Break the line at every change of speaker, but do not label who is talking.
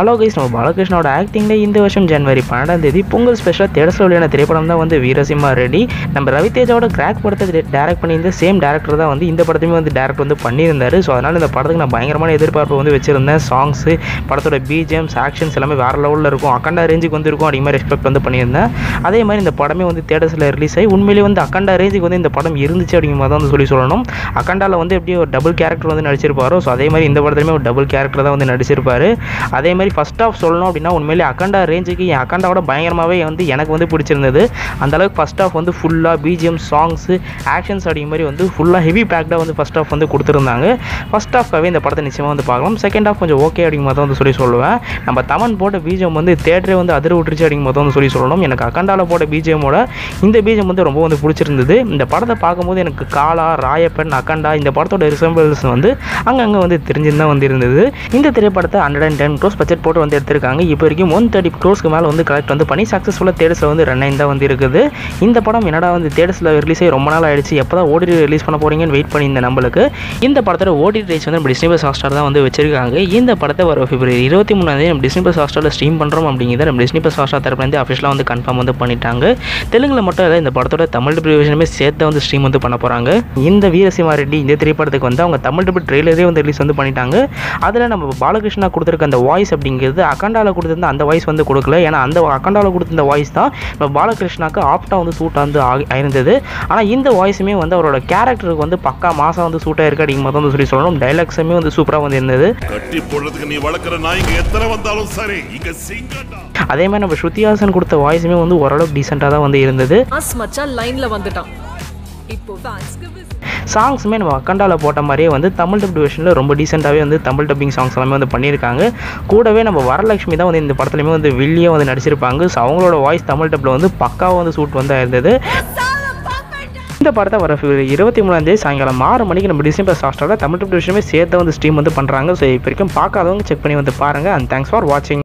hello guys நம்ம பாலகிருஷ்ணோட ஆக்டிங்கில் இந்த வருஷம் ஜனவரி பன்னெண்டாம் தேதி பொங்கல் ஸ்பெஷலாக தேடஸில் வெளியான திரைப்படம் தான் வந்து வீரசிம்மா ரெடி நம்ம ரவிதேஜாவோட கிராக் படத்தை டேரக்ட் பண்ணியிருந்த சேம் டேரக்டர் தான் வந்து இந்த படத்தையுமே வந்து டேரக்ட் வந்து பண்ணியிருந்தாரு ஸோ அதனால் இந்த படத்துக்கு நான் பயங்கரமான எதிர்பார்ப்பு வந்து வச்சிருந்தேன் சாங்ஸு படத்தோட பிஜிஎம்ஸ் ஆக்ஷன்ஸ் எல்லாமே வேறு லெவலில் இருக்கும் அக்கண்டா ரேஞ்சுக்கு வந்து இருக்கும் அப்படிங்கிற மாதிரி எக்ஸ்பெக்ட் வந்து பண்ணியிருந்தேன் அதே மாதிரி இந்த படமே வந்து தேட்டர்ஸில் ரிலீஸ் ஆகி உண்மையிலேயே வந்து அக்கண்டா ரேஞ்சுக்கு வந்து இந்த படம் இருந்துச்சு அப்படிங்கிற மாதிரி தான் வந்து சொல்லி சொல்லணும் அக்கண்டாவில் வந்து எப்படி ஒரு டபுள் கேரக்டர் வந்து நடிச்சிருப்பாரோ ஸோ அதே மாதிரி இந்த படத்துலையுமே ஒரு டபுள் கேரக்டர் தான் வந்து நடிச்சிருப்பாரு அதே மாதிரி ஃபர்ஸ்ட் ஆஃப் சொல்லணும் அப்படின்னா உண்மையிலே அக்கண்டா ரேஞ்சுக்கு என் அக்கண்டாவோட பயங்கரமாகவே வந்து எனக்கு வந்து பிடிச்சிருந்தது அந்த அளவுக்கு ஃபர்ஸ்ட் ஆஃப் வந்து ஃபுல்லாக பிஜிஎம் சாங்ஸு ஆக்ஷன்ஸ் அப்படிங்கிற மாதிரி வந்து ஃபுல்லாக ஹெவி பேக்டாக வந்து ஃபர்ஸ்ட் ஆஃப் வந்து கொடுத்துருந்தாங்க ஃபர்ஸ்ட் ஆஃப்காகவே இந்த படத்தை நிச்சயமாக வந்து பார்க்கலாம் செகண்ட் ஆஃப் கொஞ்சம் ஓகே அப்படிங்கிற மாதிரி தான் வந்து சொல்லி சொல்லுவேன் நம்ம தமன் போட்ட பிஜிஎம் வந்து தேட்டரே வந்து அதிர விட்டுருச்சு அப்படிங்கிற மாதிரி தான் வந்து சொல்லி சொல்லணும் எனக்கு அக்கண்டாவில் போட்ட பிஜிஎமோட இந்த பிஜிஎம் வந்து ரொம்ப வந்து பிடிச்சிருந்தது இந்த படத்தை பார்க்கும்போது எனக்கு காலா ராயப்பன் அக்கண்டா இந்த படத்தோட ரிசம்பிள்ஸ் வந்து அங்கங்கே வந்து தெரிஞ்சுன்னு தான் வந்து இருந்தது இந்த திரைப்படத்தை hundred and ten crores budget போட்டு வந்து எடுத்திருக்காங்க இப்போ வரைக்கும் ஒன் தேர்ட்டி க்ரோஸ்க்கு மேலே வந்து கலெக்ட் வந்து பண்ணி சக்ஸஸ்ஃபுல்லாக தேட்டர்ஸில் வந்து ரன் ஆகி தான் வந்து இருக்குது இந்த படம் என்னடா வந்து தேட்டர்ஸில் ரிலீஸ் ஆகி ரொம்ப நாள் ஆயிடுச்சு எப்போ தான் ஓடிடி ரிலீஸ் பண்ண போறீங்கன்னு வெயிட் பண்ணியிருந்த நம்மளுக்கு இந்த படத்தோட ஓடிடி ரைட்ஸ் வந்து நம்ம டிஸ்னி பிளஸ் ஹாஸ்டார் தான் வந்து வச்சிருக்காங்க இந்த படத்தை வர பிப்ரவரி இருபத்தி மூணாந்தேதி நம்ம டிஸ்னி பிளஸ் ஹாஸ்டாரில் ஸ்ட்ரீம் பண்ணுறோம் அப்படிங்கிறத நம்ம டிஸ்னி பிளஸ் ஹாஸ்டார் தரப்புலேருந்து அஃபிஷியலாக வந்து கன்ஃபார்ம் வந்து பண்ணிட்டாங்க தெலுங்குல மட்டும் இல்லை இந்த படத்தோட தமிழ் டிபியூஷனுமே சேர்த்து வந்து ஸ்ட்ரீம் வந்து பண்ண போகிறாங்க இந்த வீரசிம்மா ரெட்டி இந்த திரைப்படத்துக்கு வந்து அவங்க தமிழ் டிபி ட்ரெய்லரே வந்து ரிலீஸ் வந்து பண்ணிட்டாங்க அதில் நம்ம பாலகிருஷ்ணா கொடுத்துருக்க அந்த வாய்ஸ் அப்படிங்கிறது அக்கண்டாவில் கொடுத்துருந்த அந்த வாய்ஸ் வந்து கொடுக்கல ஏன்னா அந்த அக்கண்டாவில் கொடுத்திருந்த வாய்ஸ் தான் நம்ம பாலகிருஷ்ணாக்கு ஆப்டாக வந்து சூட் வந்து ஆகி- ஆயிருந்தது ஆனால் இந்த வாய்ஸுமே வந்து அவரோட கேரக்டருக்கு வந்து பக்கா மாதம் வந்து சூட்டாக இருக்கு அப்படிங்கிற மாதிரி தான் வந்து சொல்லி சொல்லணும் டைலாக்ஸுமே வந்து சூப்பராக வந்து இருந்தது
கட்டி போடுறதுக்கு நீ வளர்க்குற நாய்ங்க எத்தனை வந்தாலும் சரி இங்க சிங்கடா
அதே மாதிரி நம்ம ஸ்ருதிஹாசன் கொடுத்த வாய்ஸுமே வந்து ஓரளவுக்கு டீசெண்டாக தான் வந்து இருந்தது
மாஸ் மச்சான் லைன்ல வந்துட்டான் இப்போ ஃபேன்ஸ்க்கு
சாங்ஸுமே நம்ம அக்கண்டாவில் போட்ட மாதிரியே வந்து தமிழ் டப் டிவிஷனில் ரொம்ப டீசெண்டாகவே வந்து தமிழ் டப்பிங் சாங்ஸ் எல்லாமே வந்து பண்ணியிருக்காங்க கூடவே நம்ம வரலட்சுமி தான் வந்து இந்த படத்துலையுமே வந்து வில்லியே வந்து நடிச்சிருப்பாங்க ஸோ அவங்களோட வாய்ஸ் தமிழ் டப்பில் வந்து பக்காவாக வந்து சூட் வந்து இருந்தது இந்த படத்தை வர இருபத்தி மூணாந்தேதி சாயங்காலம் ஆறு மணிக்கு நம்ம டிசம்பர் ப்ளஸ் ஹாஸ்டலில் தமிழ் டப் டிவிஷனுமே சேர்த்து வந்து ஸ்ட்ரீம் வந்து பண்ணுறாங்க ஸோ இப்போ வரைக்கும் பார்க்காதவங்க செக் பண்ணி வந்து பாருங்கள் அண்ட் தேங்க்ஸ் ஃபார் வாட்சிங்